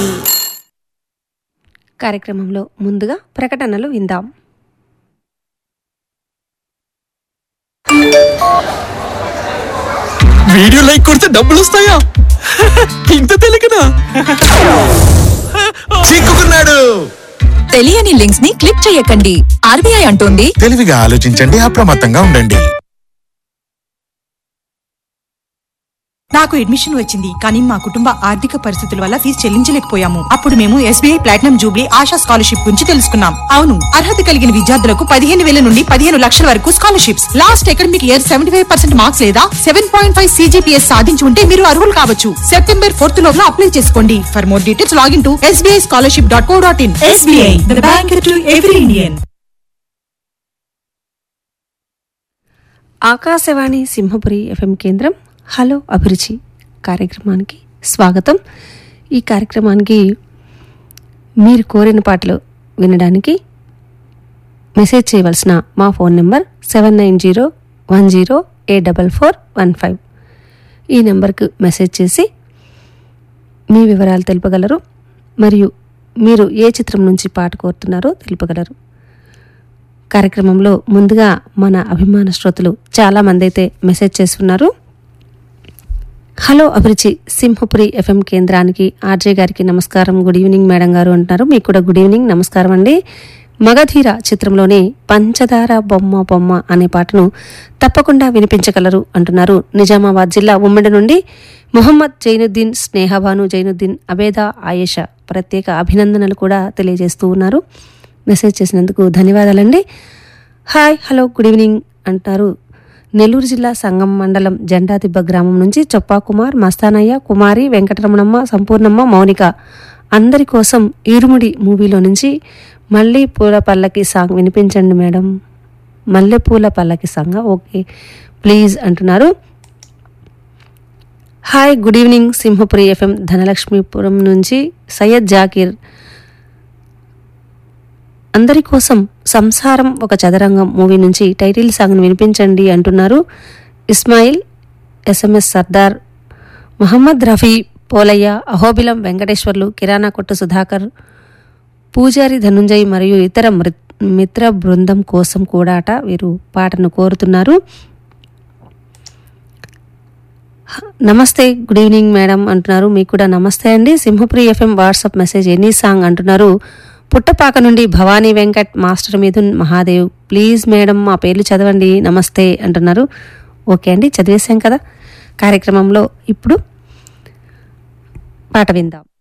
కార్యక్రమంలో ముందుగా ప్రకటనలు విందాం వీడియో లైక్ కొడితే డబ్బులు వస్తాయా ఇంత తెలియకనా చిక్కుకున్నాడు తెలియని లింక్స్ ని క్లిక్ చేయకండి ఆర్బీఐ అంటోంది తెలివిగా ఆలోచించండి అప్రమత్తంగా ఉండండి నాకు అడ్మిషన్ వచ్చింది కానీ మా కుటుంబ ఆర్థిక పరిస్థితుల వల్ల ఫీజు చెల్లించలేకపోయాము అప్పుడు మేము SBI platinum jubilee Asha scholarship గురించి తెలుసుకున్నాం అవును అర్హత కలిగిన విద్యార్థులకు పదిహేను వేల నుండి పదిహేను లక్షల వరకు scholarships last academic year seventy five percent marks లేదా సెవెన్ పాయింట్ ఫైవ్ సీజీపీఎస్ సాధించి ఉంటే మీరు అర్హులు కావచ్చు సెప్టెంబర్ ఫోర్త్ లోపల అప్లై చేసుకోండి for more details login to SBI scholarship dot co dot in SBI bank to every Indian Akashvani Simhapuri FM కేంద్రం hello అభిరుచి కార్యక్రమానికి స్వాగతం ఈ కార్యక్రమానికి మీరు కోరిన పాటలు వినడానికి మెసేజ్ చేయవలసిన మా phone number seven nine zero one zero eight double four one five ఈ నెంబర్కు మెసేజ్ చేసి మీ వివరాలు తెలుపగలరు మరియు మీరు ఏ చిత్రం నుంచి పాట కోరుతున్నారో తెలుపగలరు కార్యక్రమంలో ముందుగా మన అభిమాన శ్రోతలు చాలా మంది అయితే మెసేజ్ చేస్తున్నారు హలో అభిరుచి సింహపురి ఎఫ్ఎం కేంద్రానికి ఆర్జే గారికి నమస్కారం గుడ్ ఈవినింగ్ మేడం గారు అంటున్నారు మీకు కూడా గుడ్ ఈవినింగ్ నమస్కారం అండి మగధీర చిత్రంలోని పంచదార బొమ్మ బొమ్మ అనే పాటను తప్పకుండా వినిపించగలరు అంటున్నారు నిజామాబాద్ జిల్లా ఉమ్మడి నుండి మొహమ్మద్ జైనుద్దీన్ స్నేహబాను జైనుద్దీన్ అబేదా ఆయేషా ప్రత్యేక అభినందనలు కూడా తెలియజేస్తూ ఉన్నారు మెసేజ్ చేసినందుకు ధన్యవాదాలండి హాయ్ హలో గుడ్ ఈవినింగ్ అంటారు నెల్లూరు జిల్లా సంగం మండలం జెండాదిబ్బ గ్రామం నుంచి చొప్పా కుమార్ మస్తానయ్య కుమారి వెంకటరమణమ్మ సంపూర్ణమ్మ మౌనిక అందరి కోసం ఈరుముడి మూవీలో నుంచి మళ్ళీ పూల పల్లకి సాంగ్ వినిపించండి మేడం మల్లె పూల పల్లకి సాంగ్ ఓకే ప్లీజ్ అంటున్నారు hi good evening Simhapuri FM Dhanalakshmipuram నుంచి సయ్యద్ జాకీర్ అందరి కోసం సంసారం ఒక చదరంగం మూవీ నుంచి టైటిల్ సాంగ్ని వినిపించండి అంటున్నారు ఇస్మాయిల్ ఎస్ఎంఎస్ సర్దార్ మహమ్మద్ రఫీ పోలయ్య అహోబిలం వెంకటేశ్వర్లు కిరాణా కొట్టు సుధాకర్ పూజారి ధనుంజయ్ మరియు ఇతర మృ- మిత్ర బృందం కోసం కూడాట వీరు పాటను కోరుతున్నారు హ- నమస్తే గుడ్ ఈవినింగ్ మేడం అంటున్నారు మీకు కూడా నమస్తే అండి Simhapuri FM WhatsApp message any song అంటున్నారు పుట్టపాక నుండి Bhavani Venkat master Mithun Mahadev please madam మా పేర్లు చదవండి నమస్తే అంటున్నారు ఓకే అండి చదివేశాం కదా కార్యక్రమంలో ఇప్పుడు పాట విందాం